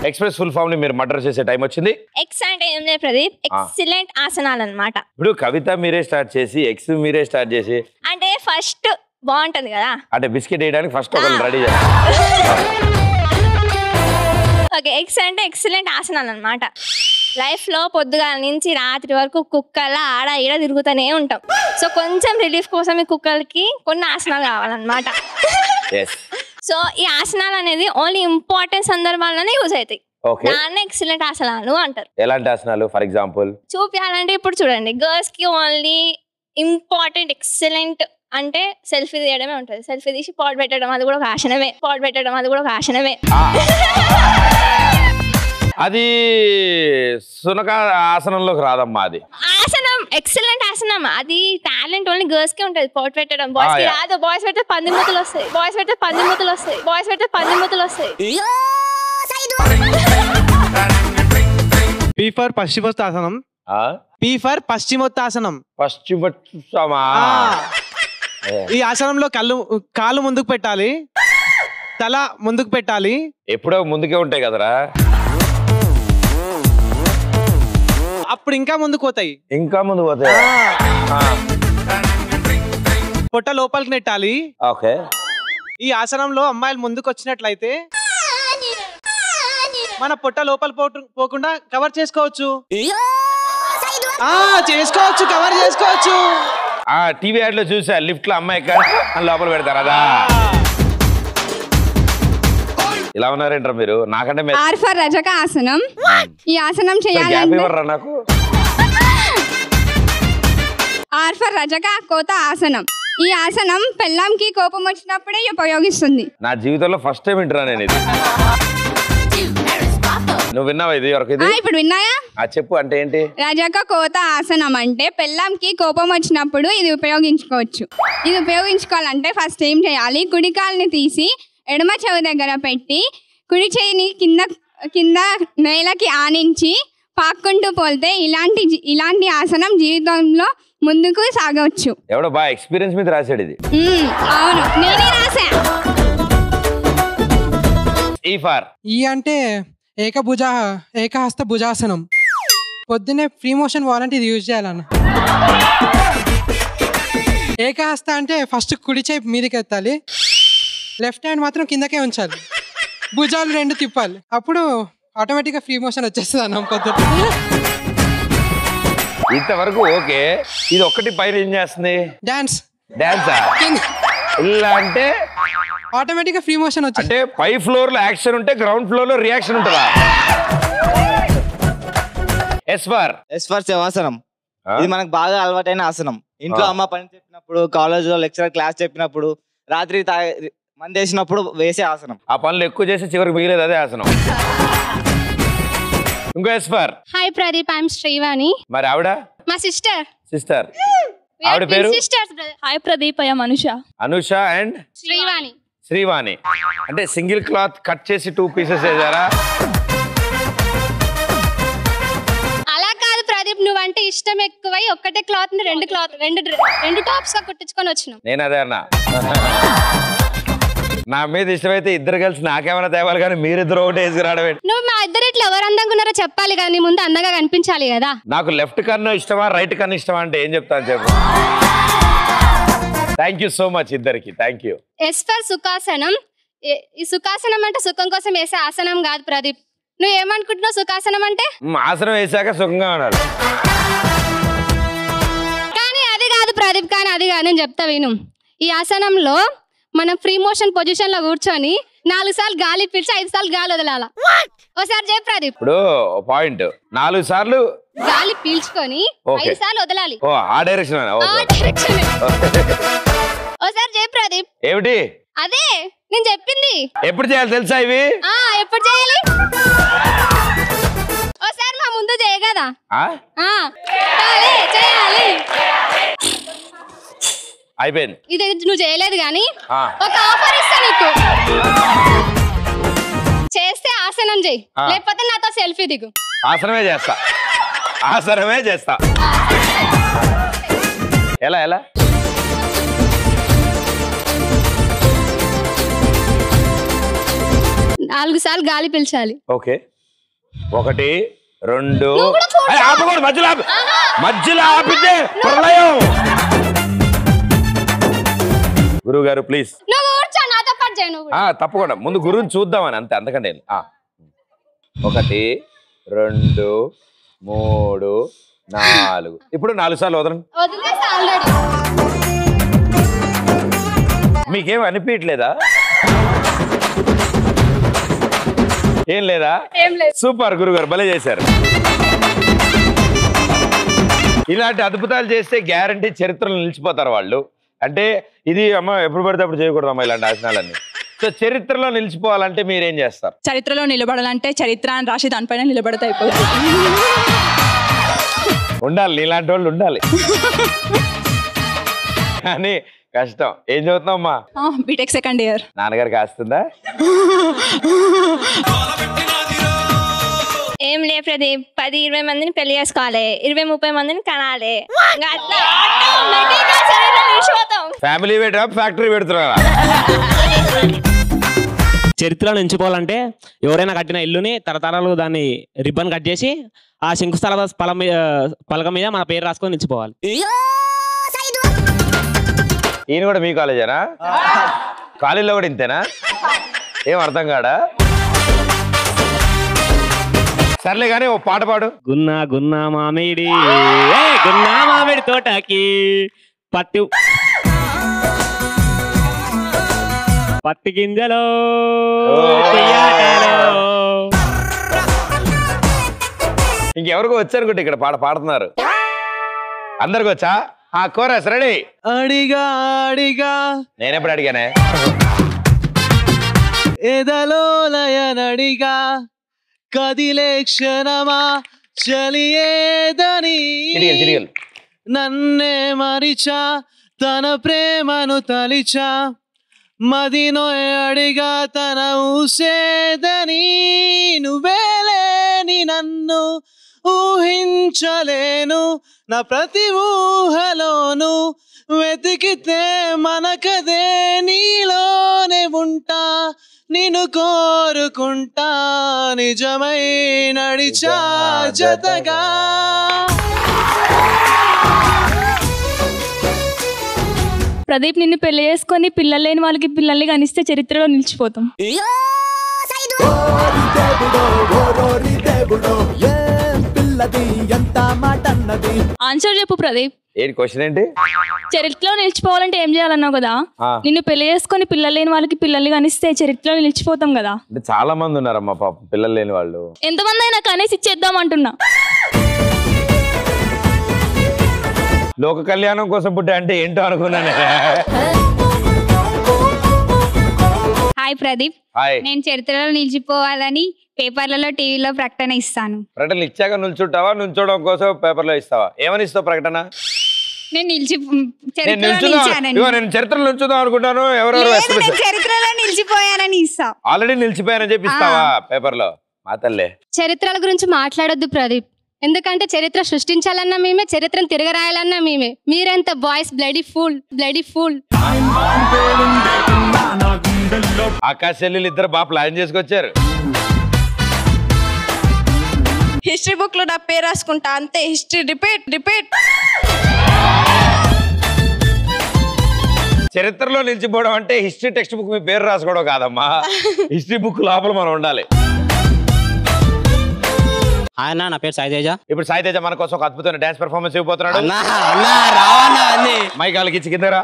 Express full form ని మీరు murder చేసే టైం వచ్చింది ఎక్స్ అంటే ఏం లేదు ప్రదీప్ ఎక్సలెంట్ ఆసనాలు అన్నమాట ఇప్పుడు కవిత మీరే స్టార్ట్ చేసి ఎక్స్ మీరే స్టార్ట్ చేసి అంటే ఫస్ట్ బాగుంటది కదా అంటే బిస్కెట్ వేయడానికి ఫస్ట్ ఒకరిని రెడీ చేయాలి ఓకే ఎక్స్ అంటే ఎక్సలెంట్ ఆసనాలు అనమాట లైఫ్ లో పొద్దుగాల నుంచి రాత్రి వరకు కుక్కల ఆడ ఈడ తిరుగుతూనే ఉంటాం సో కొంచెం రిలీఫ్ కోసం ఈ కుక్కలకి కొన్ని ఆసనాలు కావాలన్నమాట ఎస్ సో ఈ ఆసనాలు అనేది ఓన్లీ ఇంపార్టెంట్ సందర్భాల్లోనే యూజ్ అవుతాయి ఓకే దాన్ని ఎక్సలెంట్ ఆసనాలు అంటారు ఎలాంటి ఆసనాలు ఫర్ ఎగ్జాంపుల్ చూపించాలంటే ఇప్పుడు చూడండి గర్ల్స్ కి ఓన్లీ ఇంపార్టెంట్ ఎక్సలెంట్ అంటే సెల్ఫీ తీయడమే ఉంటుంది సెల్ఫీ తీసి పాట్ పెట్టడం అది కూడా ఒక ఆసనమే పాట్ పెట్టడం అది కూడా ఒక ఆసనమే అది సునక ఆసనంలోకి రాదమ్మా అది ఆసనం ఎక్సలెంట్ ఆసనం అది టాలెంట్ ఓన్లీ గర్ల్స్ కి ఉంటుంది పాట్ పెట్టడం బాయ్స్ కి Ah, yeah. రాదు బాయ్స్ పెడితే పంది మూతలు వస్తాయి బాయ్స్ పెడితే పంది మూతలు వస్తాయి బాయ్స్ పెడితే పంది మూతలు వస్తాయి పీ ఫర్ పశ్చిమోత్తాసనం పీ ఫర్ పశ్చిమోత్తాసనం పశ్చిమా ఈ ఆసనంలో కళ్ళు కాళ్ళు ముందుకు పెట్టాలి తల ముందుకు పెట్టాలి ఎప్పుడో ముందుకే ఉంటాయి కదరా అప్పుడు ఇంకా ముందుకు పోతాయి ఇంకా ముందు పోతాయి పొట్ట లోపలికి నెట్టాలి ఓకే ఈ ఆసనంలో అమ్మాయిలు ముందుకు వచ్చినట్లయితే మన పొట్ట లోపల పోటు- పోకుండా కవర్ చేసుకోవచ్చు ఆ చేసుకోవచ్చు కవర్ చేసుకోవచ్చు ఆ టీవీ యాడ్ లో చూసా లిఫ్ట్ లో అమ్మాయి ఎక్కడ అని లోపల పెడతారు అదా ఇలా ఉన్నారేంటారు మీరు నాకంటే మీరు ఆర్ ఫర్ రజక ఆసనం ఈ ఆసనం గ్యాప్ చేయాలంటే ఇవ్వరా నాకు ఆర్ ఫర్ రజక కోత ఆసనం ఈ ఆసనం పెళ్ళాంకి కోపం వచ్చినప్పుడే ఉపయోగిస్తుంది నా జీవితంలో ఫస్ట్ టైం వింటున్నా నేను ఇది నువ్వు విన్నావా ఇది వరకు ఆ, ఇది ఇప్పుడు విన్నాయా ఆ చెప్పు అంటే ఏంటి రజక కోత ఆసనం అంటే పెళ్ళాంకి కోపం వచ్చినప్పుడు ఇది ఉపయోగించుకోవచ్చు ఇది ఉపయోగించుకోవాలంటే ఫస్ట్ ఏం చేయాలి కుడి కాలుని తీసి ఎడమ చెవి దగ్గర పెట్టి కుడి చేయిని కింద కింద నేలకి ఆనించి పాక్కుంటూ పోతే ఇలాంటి జీ- ఇలాంటి ఆసనం జీవితంలో ముందుకు సాగవచ్చు ఎవడో బాగా ఎక్స్పీరియన్స్ మీద రాశాడు ఇది మ్మ్, అవును నేనే రాసా ఈ ఫార్ ఈ అంటే ఏకభుజ ఏకహస్త భుజాసనం పొద్దున్నే ఫ్రీ మోషన్ వాలంటీ ఇది యూజ్ చేయాలన్న ఏకహస్త అంటే ఫస్ట్ కుడి చేయి మీదకి ఎత్తాలి లెఫ్ట్ హ్యాండ్ మాత్రం కిందకే ఉంచాలి భుజాలు రెండు తిప్పాలి అప్పుడు ఆటోమేటిక్గా ఫ్రీ మోషన్ వచ్చేస్తుంది అన్న పొద్దున్న ఇంతవరకు ఓకే ఇది ఒక్కటి పైన ఏం చేస్తుంది డాన్స్ డాన్సా ఇలా అంటే ఆటోమేటిక్గా ఫ్రీ మోషన్ వచ్చేది అంటే పై ఫ్లోర్ లో యాక్షన్ ఉంటే గ్రౌండ్ ఫ్లోర్ లో రియాక్షన్ ఉంటుందా ఎస్ ఫార్ ఎస్ ఫర్ శవాసనం ఇది మనకు బాగా అలవాటైన ఆసనం ఇంట్లో ఆ. అమ్మ పని చెప్పినప్పుడు కాలేజ్ లో లెక్చరర్ క్లాస్ చెప్పినప్పుడు రాత్రి తాగే- మంది వేసినప్పుడు వేసే ఆసనం ఆ పనులు ఎక్కువ చేసి చివరికి మిగిలేదు అదే ఆసనం ఇంకో S for hi Pradeep I'm Srivani మరి ఆవిడ మా సిస్టర్ సిస్టర్ ఆవిడ పేరు సిస్టర్స్ హాయ్ ప్రదీప్ అయ్యా మనుష అనుష అండ్ శ్రీవాణి శ్రీవాణి అంటే సింగిల్ క్లాత్ కట్ చేసి టూ పీసెస్ వేసారా అలా కాదు ప్రదీప్ నువ్వంటే ఇష్టం ఎక్కువై ఒక్కటే క్లాత్ ని రెండు క్లాత్ రెండు డ్రె- రెండు టాప్స్ గా కుట్టించుకొని వచ్చినాం నేను అదే అన్నా నా మీద ఇష్టమైతే ఇద్దరు కలిసి నాకేమైనా తేవాలి కానీ మీరిద్దరు ఒకటి వేసుకురావడం ఏంటి? నువ్వు మా ఇద్దరు ఇట్లా ఎవరు అందంగా ఉన్నారో చెప్పాలి కదా నీ ముందు అందంగా కనిపించాలి కదా నాకు లెఫ్ట్ కన్ను ఇష్టమా రైట్ కన్ను ఇష్టమా అంటే ఏం చెప్తాను చెప్పు థ్యాంక్ యూ సో మచ్ ఇద్దరికి థ్యాంక్ యూ ఎస్ ఫర్ సుఖాసనం ఏ- ఈ సుఖాసనం అంటే సుఖం కోసం వేసే ఆసనం కాదు ప్రదీప్ నువ్వు ఏమనుకుంటున్నావు సుఖాసనం అంటే ఆసనం వేసాక సుఖంగా ఉండాలి కానీ అది కాదు ప్రదీప్ కానీ అది కాదు నేను చెప్తా విను ఈ ఆసనంలో మనం ఫ్రీ మోషన్ పొజిషన్ లో కూర్చొని నాలుగు సార్లు గాలి పీల్చి ఐదు సార్లు గాలి వదలాల ఒకసారి చెప్పు ప్రదీప్ ఇప్పుడు పాయింట్ నాలుగు సార్లు గాలి పీల్చుకొని Okay. ఐదు సార్లు వదలాలి ఓ ఆ డైరెక్షన్ ఆ direction ఏ. ఒకసారి చెప్పు ప్రదీప్ ఏమిటి అదే నేను చెప్పింది ఎప్పుడు చేయాలి తెలుసా ఇవి ఆ ఎప్పుడు చేయాలి ఒకసారి మా ముందు చేయ కదా ఆ? ఆ, చేయాలి, చేయాలి అయిపోయింది ఇది నువ్వు చేయలేదు కానీ ఆ. ఒక ఆఫర్ ఇస్తా నీకు చేస్తే ఆసనం చెయ్యి ఆ. లేకపోతే నాతో సెల్ఫీ దిగు ఆసనమే చేస్తా ఆసనమే చేస్తా ఎలా ఎలా నాలుగు సార్లు గాలి పీల్చాలి ఓకే ఒకటి రెండు అరే, ఆపకూడదు మధ్యలో ఆపి మధ్యలో ఆపితే ప్రళయం గురువు గారు ప్లీజ్ నువ్వు కూర్చో నాతో పాటు చేయి నువ్వు ఆ తప్పకుండా ముందు గురువుని చూద్దామని అంతే అంతకంటే ఏం. ఆ. ఒకటి రెండు మూడు నాలుగు ఇప్పుడు నాలుగు సార్లు వదలండి వదిలేసి ఆల్రెడీ మీకేం అనిపించట్లేదా ఏం లేదా ఏం లేదు సూపర్ గురుగారు భలే చేశారు ఇలాంటి అద్భుతాలు చేస్తే గ్యారంటీ చరిత్రలో నిలిచిపోతారు వాళ్ళు అంటే ఇది అమ్మ ఎప్పుడు పడితే అప్పుడు చేయకూడదు అమ్మ ఇలాంటి ఆసనాలన్నీ సో చరిత్రలో నిలిచిపోవాలంటే మీరేం చేస్తారు చరిత్రలో నిలబడాలంటే చరిత్ర అని రాసి దానిపైన నిలబడితే అయిపోతుంది ఉండాలి నీలాంటి వాళ్ళు ఉండాలి కానీ కష్టం ఏం చదువుతున్నావు అమ్మా బీటెక్ సెకండ్ ఇయర్ నాన్నగారికి ఆస్తుందా ఏం లే ప్రదీప్ పది ఇరవై మందిని పెళ్లి చేసుకోవాలి ఇరవై ముప్పై మందిని కనాలి ఇంకా అట్లా automatic గా శరీరం నిలిచిపోతాం ఫ్యామిలీ పెట్టా ఫ్యాక్టరీ పెడుతున్నారా చరిత్రలో నిలిచిపోవాలంటే ఎవరైనా కట్టిన ఇల్లుని తరతరాలు దాన్ని రిబ్బన్ కట్ చేసి ఆ శంకుస్థల పలం మీద పలక మీద మన పేరు రాసుకొని నిలిచిపోవాలి ఈయన కూడా మీ కాలేజేనా కాలేజీలో కూడా ఇంతేనా ఏం అర్థం కాడా సర్లే కానీ ఓ పాట పాడు గున్నా గున్నా మామిడి ఏ గున్నా మామిడి తోటకి పట్టు పత్తి గింజలో కొయ్యాటలో. ఇంకెవరికో వచ్చారనుకుంటే ఇక్కడ పాట పాడుతున్నారు అందరికి వచ్చా ఆ కోరస్ రెడీ అడిగా అడిగా నేనెప్పుడు అడిగానే ఎదలో లయనడిగా కదిలే క్షణమా చలియేదని చిటికెలు చిటికెలు నన్నే మరిచా తన ప్రేమను తలిచా మదినో అడిగా తన ఊసేదని నువ్వేలేని నన్ను ఊహించలేను నా ప్రతి ఊహలోను వెతికితే మనకదే నీలోనే ఉంటా నిన్ను కోరుకుంటా నిజమై నడిచా జతగా ప్రదీప్ నిన్ను పెళ్లి చేసుకొని పిల్లలు లేని వాళ్ళకి పిల్లల్ని కనిస్తే చరిత్రలో నిలిచిపోతాం ఆన్సర్ చెప్పు ప్రదీప్ ఏంటి క్వశ్చన్ ఏంటి చరిత్రలో నిలిచిపోవాలంటే ఏం చేయాలన్నావు కదా ఆ. నిన్ను పెళ్లి చేసుకొని పిల్లలు లేని వాళ్ళకి పిల్లల్ని కనిస్తే చరిత్రలో నిలిచిపోతాం కదా అంటే చాలా మంది ఉన్నారమ్మా పాపం పిల్లలు లేని వాళ్ళు ఎంతమంది అయినా కనేసి ఇచ్చేద్దాం అంటున్నా లోక కళ్యాణం కోసం పుట్టే అంటే ఏంటో అనుకున్నానే హాయ్ ప్రదీప్ హాయ్ నేను చరిత్రలో నిలిచిపోవాలని పేపర్లలో టీవీలో ప్రకటన ఇస్తాను ప్రకటనలు ఇచ్చాక నుంచుంటావా నుంచోవడం కోసం పేపర్లో ఇస్తావా ఏమని ఇస్తావు ప్రకటన నేను నిలిచి నేను చరిత్రలో నిల్చుందాం నిలిచానని ఇగో నేను చరిత్రలో నుంచుదాం అనుకుంటాను ఎవరెవరు లేదు, నేను చరిత్రలో నిలిచిపోయానని ఇస్తా ఆల్రెడీ నిలిచిపోయానని చెప్పి ఇస్తావా పేపర్లో మా తల్లే చరిత్రల గురించి మాట్లాడొద్దు ప్రదీప్ ఎందుకంటే చరిత్ర సృష్టించాలన్నా మేమే చరిత్రను తిరగరాయాలన్నా మేమే మీరెంత boys bloody full bloody full ఆకాశ చెల్లెలు ఇద్దరు బాగా ప్లాన్ చేసుకొచ్చారు హిస్టరీ బుక్ లో నా పేరు రాసుకుంటా అంతే హిస్టరీ రిపీట్ రిపీట్ చరిత్రలో నిలిచిపోవడం అంటే హిస్టరీ టెక్స్ట్ బుక్ మీ పేరు రాసుకోవడం కాదమ్మా హిస్టరీ బుక్ లోపల మనం ఉండాలి ఆయన నా పేరు సాయితేజ ఇప్పుడు సాయితేజ మన కోసం ఒక అద్భుతమైన డాన్స్ పెర్ఫార్మెన్స్ ఇవ్వబోతున్నాడు అన్నా అన్నా రావన్నా అన్ని మైక్ వాళ్ళకి ఇచ్చి కిందరా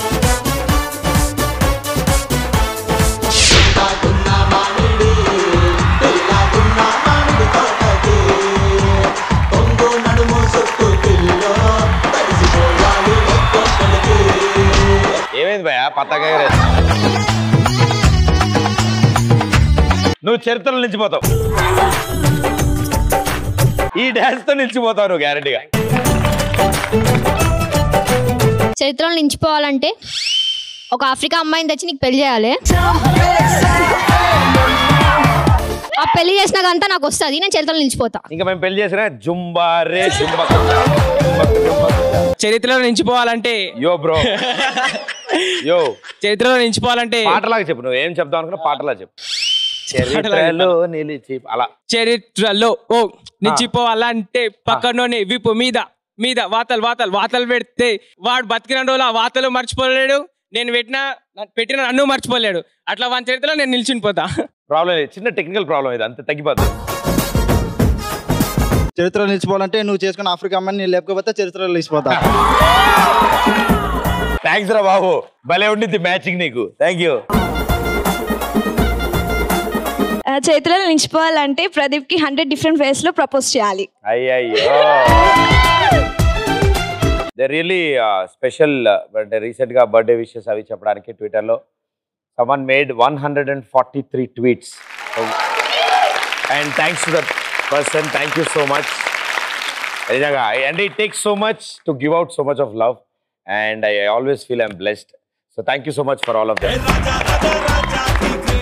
ఏమైంది భయ పత్తగా నువ్వు చరిత్రలో నిలిచిపోతావు ఈ డాన్స్ తో నిలిచిపోతావు నువ్వు గ్యారంటీగా చరిత్రలో నిలిచిపోవాలంటే ఒక ఆఫ్రికా అమ్మాయిని తెచ్చి నీకు పెళ్లి చేయాలి ఆ పెళ్లి చేసినాకంతా నాకు వస్తుంది నేను చరిత్రలో నిలిచిపోతా ఇంకా మేము పెళ్లి చేసిన జుంబా రే జుంబా చరిత్రలో నిలిచిపోవాలంటే యో బ్రో యో చరిత్రలో నిలిచిపోవాలంటే పాటలాగా చెప్పు నువ్వు ఏం చెప్తావు అనుకున్నా పాటలా చెప్పు చరిత్రలో నిలిచి అలా చరిత్రలో ఓ నిలిచిపోవాలంటే పక్కనోని విపు మీద మీద వాతలు వాతలు వాతలు పెడితే వాడు బతికిన రోజులు ఆ వాతలు మర్చిపోలేడు నేను పెట్టిన పెట్టిన నన్ను మర్చిపోలేడు అట్లా వాని చరిత్రలో నేను నిల్చుని పోతా ప్రాబ్లం లేదు చిన్న టెక్నికల్ ప్రాబ్లం ఇది అంతే తగ్గిపోతుంది చరిత్రలో నిలిచిపోవాలంటే నువ్వు చేసుకున్న ఆఫ్రికా అమ్మని నేను లేకపోతే చరిత్రలో నిలిచిపోతా థ్యాంక్స్ రా బాబు భలే ఉండిద్ది మ్యాచింగ్ నీకు థ్యాంక్ యూ చరిత్రలో నిలిచిపోవాలంటే ప్రదీప్ కి హండ్రెడ్ డిఫరెంట్ వేస్ లో ప్రపోజ్ చేయాలి అయ్యయ్యో దే రియలీ స్పెషల్ అంటే రీసెంట్ గా బర్త్డే విషెస్ అవి చెప్పడానికి ట్విట్టర్ లో someone made one hundred and forty three tweets and thanks to that person thank you so much నిజంగా and it takes so much to give out so much of love and I always feel I'm blessed so thank you so much for all of that